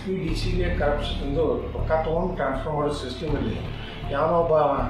P D ಸಿಗೆ corruption ಇದು ರೊಕ್ಕ ತೊಗೊಂಡು ಟ್ರಾನ್ಸ್ಫರ್ ಮಾಡೋ ಸಿಸ್ಟಮಲ್ಲಿ ಯಾವನೊಬ್ಬ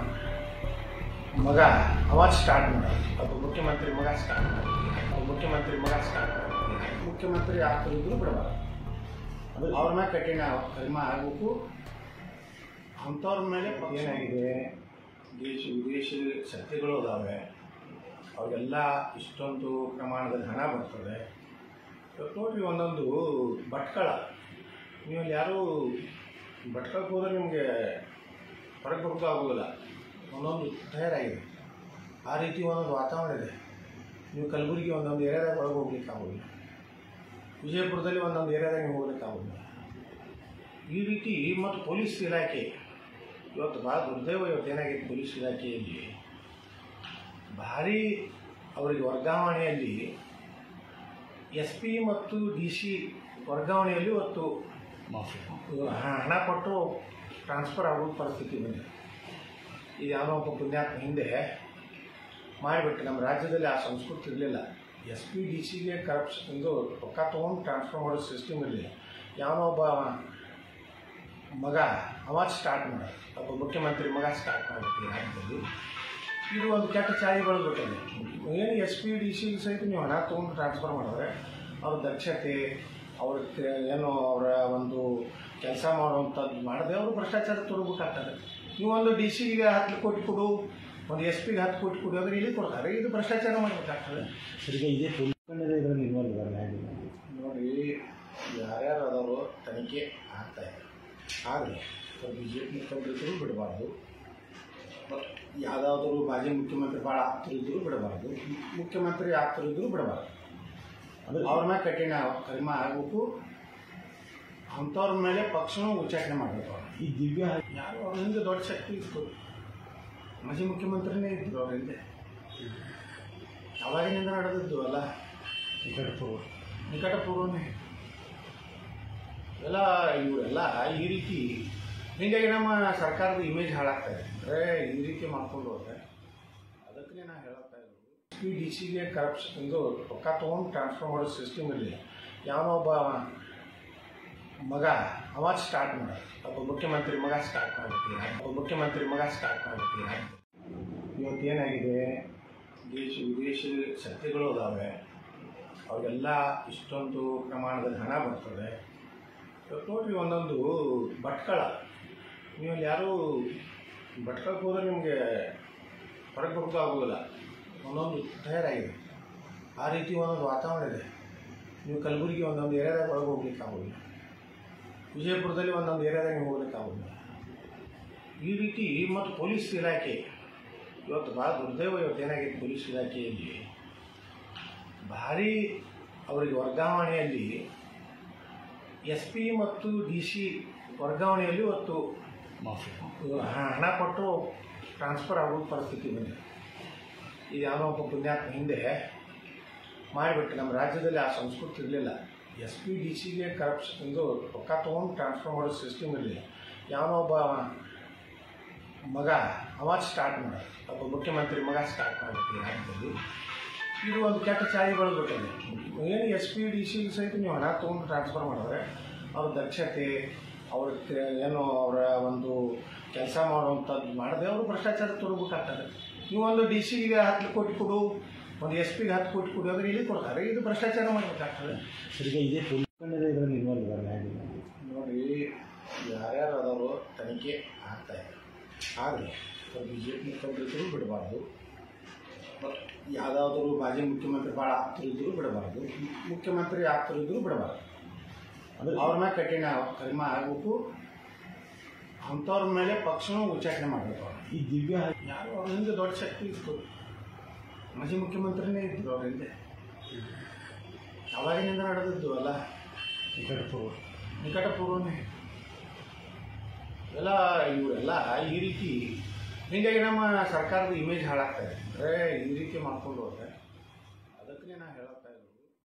ಮಗ ಅವ ಸ್ಟಾರ್ಟ್ ಮಾಡೋದು ಒಬ್ಬ ಮುಖ್ಯಮಂತ್ರಿ ಮಗ ಸ್ಟಾರ್ಟ್ ಮಾಡೋದು ಒಬ್ಬ ಮುಖ್ಯಮಂತ್ರಿ ಮಗ ಸ್ಟಾರ್ಟ್ ಮಾಡೋದು ಮುಖ್ಯಮಂತ್ರಿ ಆಗ್ತಿದ್ರು ಬಿಡಬಾರ್ದು ಅವ್ರ ಮೇಲೆ ಕಠಿಣ ಕ್ರಮ ಆಗಬೇಕು ಅಂಥವ್ರ ಮೇಲೆ ಏನಾಗಿದೆ ದೇಶ ವಿದೇಶಿ ಶಕ್ತಿಗಳು ಅದಾವೆ ಅವ್ರಿಗೆಲ್ಲ ಇಷ್ಟೊಂದು ಪ್ರಮಾಣದಲ್ಲಿ ಹಣ ಬರ್ತದೆ ಇವತ್ತು ನೋಡ್ರಿ ಒಂದೊಂದು ಭಟ್ಕಳ ನೀವು ಅಲ್ಲಿ ಯಾರೂ ಭಟ್ಕಳಕ್ಕೆ ಹೋದ್ರೆ ನಿಮಗೆ ಹೊರಗೆ ಬರೋದು ಆಗೋದಿಲ್ಲ ಒಂದೊಂದು ತಯಾರಾಗಿದೆ ಆ ರೀತಿ ಒಂದೊಂದು ವಾತಾವರಣ ಇದೆ ನೀವು ಕಲಬುರಗಿ ಒಂದೊಂದು ಏರಿಯಾದಾಗ ಒಳಗೆ ಹೋಗ್ಲಿಕ್ಕೆ ಆಗೋದಿಲ್ಲ ವಿಜಯಪುರದಲ್ಲಿ ಒಂದೊಂದು ಏರಿಯಾದಾಗ ನೀವು ಹೋಗ್ಲಿಕ್ಕೆ ಆಗೋದಿಲ್ಲ ಈ ರೀತಿ ಮತ್ತು ಪೊಲೀಸ್ ಇಲಾಖೆ ಇವತ್ತು ಭಾಳ ದುರ್ದೈವ ಇವತ್ತು ಏನಾಗಿದೆ ಪೊಲೀಸ್ ಇಲಾಖೆಯಲ್ಲಿ ಭಾರಿ ಅವರಿಗೆ ವರ್ಗಾವಣೆಯಲ್ಲಿ ಎಸ್ ಪಿ ಮತ್ತು ಡಿ ಸಿ ವರ್ಗಾವಣೆಯಲ್ಲಿ ಇವತ್ತು ಹ- ಹಣ ಕೊಟ್ಟು ಟ್ರಾನ್ಸ್ಫರ್ ಆಗೋ ಪರಿಸ್ಥಿತಿ ಬಂದಿದೆ ಈಗ ಯಾವುದೋ ಒಬ್ಬ ಪುಣ್ಯಾತ್ಮ ಹಿಂದೆ ಮಾಡಿಬಿಟ್ಟು ನಮ್ಮ ರಾಜ್ಯದಲ್ಲಿ ಆ ಸಂಸ್ಕೃತಿ ಇರಲಿಲ್ಲ ಎಸ್ ಪಿ ಡಿ ಸಿಗೆ ಕರಪ್ಷನ್ ಇದು ರೊಕ್ಕ ತೊಗೊಂಡು ಟ್ರಾನ್ಸ್ಫರ್ ಮಾಡೋ ಸಿಸ್ಟಮ್ ಇರಲಿಲ್ಲ ಯಾವನೋ ಒಬ್ಬ ಮಗ ಅವ ಸ್ಟಾರ್ಟ್ ಮಾಡೋದು ಒಬ್ಬ ಮುಖ್ಯಮಂತ್ರಿ ಮಗ ಸ್ಟಾರ್ಟ್ ಮಾಡಬೇಕು ಈ ರಾಜ್ಯದಲ್ಲಿ ಇದು ಒಂದು ಕೆಟ್ಟ ಚಾಳಿ ಬೆಳೆದ್ಬಿಟ್ಟಿದೆ ಏನು ಎಸ್ ಪಿ ಡಿ ಸಿ ಸಹಿತ ನೀವು ಹಣ ತೊಗೊಂಡು ಟ್ರಾನ್ಸ್ಫರ್ ಮಾಡಿದ್ರೆ ಅವ್ರ ದಕ್ಷತೆ ಅವ್ರ ಕ- ಏನು ಅವರ ಒಂದು ಕೆಲಸ ಮಾಡುವಂಥದ್ದು ಮಾಡದೆ ಅವರು ಭ್ರಷ್ಟಾಚಾರ ತೊಡಬೇಕಾಗ್ತದೆ ನೀವು ಒಂದು ಡಿ ಸಿಗೆ ಹತ್ತು ಕೋಟಿ ಕೊಡು ಒಂದು ಎಸ್ ಪಿಗೆ ಹತ್ತು ಕೋಟಿ ಕೊಡು ಅಂದ್ರೆ ಇಲ್ಲಿ ಕೊಡ್ತಾರೆ ಇದು ಭ್ರಷ್ಟಾಚಾರ ಮಾಡಬೇಕಾಗ್ತದೆ ಈಗ ಇದೇ ಪೊಲೀಸ್ ಇದರಲ್ಲಿ ಇನ್ವಾಲ್ವ್ ಇದ್ದಾರೆ ಹೇಗೆ ನೋಡಿ ಯಾರ್ಯಾರು ಅದಾರೋ ತನಿಖೆ ಆಗ್ತಾ ಇದೆ ಆದರೆ ಬಿ ಜೆ ಪಿ ಮುಖ್ಯಮಂತ್ರಿಗಳು ಬಿಡಬಾರ್ದು ಮತ್ತು ಯಾವುದಾದ್ರೂ ಮಾಜಿ ಮುಖ್ಯಮಂತ್ರಿ ಭಾಳ ಆಪ್ತರಿದ್ದರೂ ಬಿಡಬಾರ್ದು ಮುಖ್ಯಮಂತ್ರಿ ಆಪ್ತರಿದ್ದರೂ ಬಿಡಬಾರ್ದು ಅಂದ್ರೆ ಅವ್ರ ಮೇಲೆ ಕಠಿಣ ಕ್ರಮ ಆಗಬೇಕು ಅಂಥವ್ರ ಮೇಲೆ ಪಕ್ಷನೂ ಉಚ್ಚಾಟನೆ ಮಾಡಬೇಕು ಅವ್ರು ಈ ದಿವ್ಯ ಯಾರು ಅವ್ರ ಹಿಂದೆ ದೊಡ್ಡ ಶಕ್ತಿ ಇತ್ತು ಮಾಜಿ ಮುಖ್ಯಮಂತ್ರಿನೇ ಇದ್ರು ಅವ್ರ ಹಿಂದೆ ಅವಾಗಿನಿಂದ ನಡೆದಿದ್ದು ಅಲ್ಲ ನಿಕಟಪೂರ್ವ ನಿಕಟಪೂರ್ವನೇ ಎಲ್ಲ ಇವರೆಲ್ಲ ಈ ರೀತಿ ಹೀಗಾಗಿ ನಮ್ಮ ಸರ್ಕಾರದ ಇಮೇಜ್ ಹಾಳಾಗ್ತಾ ಇದೆ ಅಂದರೆ ಈ ರೀತಿ ಮಾಡ್ಕೊಂಡು ಹೋದ್ರೆ ಅದಕ್ಕೆ ನಾನು ಹೇಳತ್ತಾ ಇರೋದು ಪಿ ಡಿ ಸಿಗೆ ಕರಪ್ಷನ್ ಇದು ರೊಕ್ಕ ತೊಗೊಂಡು ಟ್ರಾನ್ಸ್ಫರ್ ಮಾಡೋ ಸಿಸ್ಟಮ್ ಇರಲಿಲ್ಲ ಯಾವನೋ ಒಬ್ಬ ಮಗ ಅವ ಸ್ಟಾರ್ಟ್ ಮಾಡೋದು ಒಬ್ಬ ಮುಖ್ಯಮಂತ್ರಿ ಮಗ ಸ್ಟಾರ್ಟ್ ಮಾಡಬೇಕು ಈ ರಾಜ್ಯ- ಒಬ್ಬ ಮುಖ್ಯಮಂತ್ರಿ ಮಗ ಸ್ಟಾರ್ಟ್ ಮಾಡಬೇಕು ಈ ರಾಜ್ಯ ಇವತ್ತು ಏನಾಗಿದೆ ದೇಶ ವಿದೇಶಿ ಶಕ್ತಿಗಳು ಅದಾವೆ ಅವ್ರಿಗೆಲ್ಲ ಇಷ್ಟೊಂದು ಪ್ರಮಾಣದಲ್ಲಿ ಹಣ ಬರ್ತದೆ ಇವತ್ತು ನೋಡ್ರಿ ಒಂದೊಂದು ಭಟ್ಕಳ ನೀವು ಅಲ್ಲಿ ಯಾರೂ ಭಟ್ಕಳಕ್ಕೆ ಹೋದ್ರೆ ನಿಮಗೆ ಹೊರಗೆ ಬರೋದು ಆಗೋದಿಲ್ಲ ಒಂದೊಂದು ತಯಾರಾಗಿದೆ ಆ ರೀತಿ ಒಂದೊಂದು ವಾತಾವರಣ ಇದೆ ನೀವು ಕಲಬುರಗಿ ಒಂದೊಂದು ಏರಿಯಾದಾಗ ಒಳಗೆ ಹೋಗ್ಲಿಕ್ಕೆ ಆಗೋದಿಲ್ಲ ವಿಜಯಪುರದಲ್ಲಿ ಒಂದೊಂದು ಏರಿಯಾದಾಗ ನೀವು ಹೋಗ್ಲಿಕ್ಕೆ ಆಗೋದಿಲ್ಲ ಈ ರೀತಿ ಮತ್ತು ಪೊಲೀಸ್ ಇಲಾಖೆ ಇವತ್ತು ಭಾಳ ದುರ್ದೈವ ಇವತ್ತು ಏನಾಗಿದೆ ಪೊಲೀಸ್ ಇಲಾಖೆಯಲ್ಲಿ ಭಾರಿ ಅವರಿಗೆ ವರ್ಗಾವಣೆಯಲ್ಲಿ ಎಸ್ ಪಿ ಮತ್ತು ಡಿ ಸಿ ವರ್ಗಾವಣೆಯಲ್ಲಿ ಇವತ್ತು ಮಾಫಿ ಹ- ಹಣ ಕೊಟ್ಟು ಟ್ರಾನ್ಸ್ಫರ್ ಆಗೋ ಪರಿಸ್ಥಿತಿ ಬಂದಿದೆ ಈಗ ಯಾವುದೋ ಒಬ್ಬ ಪುಣ್ಯಾತ್ಮ ಹಿಂದೆ ಮಾಡಿಬಿಟ್ಟು ನಮ್ಮ ರಾಜ್ಯದಲ್ಲಿ ಆ ಸಂಸ್ಕೃತಿ ಇರಲಿಲ್ಲ ಎಸ್ ಪಿ ಡಿ ಸಿಗೆ ಕರಪ್ಷನ್ ಇದು ರೊಕ್ಕ ತೊಗೊಂಡು ಟ್ರಾನ್ಸ್ಫರ್ ಮಾಡೋ ಸಿಸ್ಟಮ್ ಇರಲಿಲ್ಲ ಯಾವನೋ ಒಬ್ಬ ಮಗ ಅವ ಸ್ಟಾರ್ಟ್ ಮಾಡೋದು ಒಬ್ಬ ಮುಖ್ಯಮಂತ್ರಿ ಮಗ ಸ್ಟಾರ್ಟ್ ಮಾಡಬೇಕು ಈ ರಾಜ್ಯದಲ್ಲಿ ಇದು ಒಂದು ಕೆಟ್ಟ ಚಾಳಿ ಬೆಳೆದ್ಬಿಟ್ಟಿದೆ ಏನು ಎಸ್ ಪಿ ಡಿ ಸಿ ಸಹಿತ ನೀವು ಹಣ ತೊಗೊಂಡು ಟ್ರಾನ್ಸ್ಫರ್ ಮಾಡಿದ್ರೆ ಅವ್ರ ದಕ್ಷತೆ ಅವ್ರ ಕ- ಏನು ಅವರ ಒಂದು ಕೆಲಸ ಮಾಡುವಂಥದ್ದು ಮಾಡದೆ ಅವರು ಭ್ರಷ್ಟಾಚಾರ ತೊಡಬೇಕಾಗ್ತದೆ ನೀವು ಒಂದು ಡಿ ಸಿಗೆ ಹತ್ತು ಕೋಟಿ ಕೊಡು ಒಂದು ಎಸ್ ಪಿಗೆ ಹತ್ತು ಕೋಟಿ ಕೊಡು ಅಂದ್ರೆ ಇಲ್ಲಿ ಕೊಡ್ತಾರೆ ಇದು ಭ್ರಷ್ಟಾಚಾರ ಮಾಡಬೇಕಾಗ್ತದೆ ಈಗ ಇದೇ ಪೊಲೀಸ್ ಇದರಲ್ಲಿ ಇನ್ವಾಲ್ವ್ ಇದ್ದಾರೆ ಹೇಗೆ ನೋಡಿ ಯಾರ್ಯಾರು ಅದಾರೋ ತನಿಖೆ ಆಗ್ತಾ ಇದೆ ಆದರೆ ಬಿ ಜೆ ಪಿ ಮುಖ್ಯಮಂತ್ರಿಗಳು ಬಿಡಬಾರ್ದು ಮತ್ತು ಯಾವುದಾದ್ರೂ ಮಾಜಿ ಮುಖ್ಯಮಂತ್ರಿ ಭಾಳ ಆಪ್ತರಿದ್ದರೂ ಬಿಡಬಾರ್ದು ಮುಖ್ಯಮಂತ್ರಿ ಆಪ್ತರಿದ್ದರೂ ಬಿಡಬಾರ್ದು ಅಂದ್ರೆ ಅವ್ರ ಮೇಲೆ ಕಠಿಣ ಕ್ರಮ ಆಗಬೇಕು ಅಂಥವ್ರ ಮೇಲೆ ಪಕ್ಷನೂ ಉಚ್ಚಾಟನೆ ಮಾಡಬೇಕು ಅವ್ರು ಈ ದಿವ್ಯ ಯಾರು ಅವ್ರ ಹಿಂದೆ ದೊಡ್ಡ ಶಕ್ತಿ ಇತ್ತು ಮಾಜಿ ಮುಖ್ಯಮಂತ್ರಿನೇ ಇದ್ರು ಅವ್ರ ಹಿಂದೆ ಅವಾಗಿನಿಂದ ನಡೆದಿದ್ದು ಅಲ್ಲ ನಿಕಟಪೂರ್ವ ನಿಕಟಪೂರ್ವನೇ ಎಲ್ಲ ಇವರೆಲ್ಲ ಈ ರೀತಿ ಹೀಗಾಗಿ ನಮ್ಮ ಸರ್ಕಾರದ ಇಮೇಜ್ ಹಾಳಾಗ್ತಾ ಇದೆ ಅಂದರೆ ಈ ರೀತಿ ಮಾಡ್ಕೊಂಡು ಹೋದ್ರೆ ಅದಕ್ಕೆ ನಾನು ಹೇಳತ್ತಾ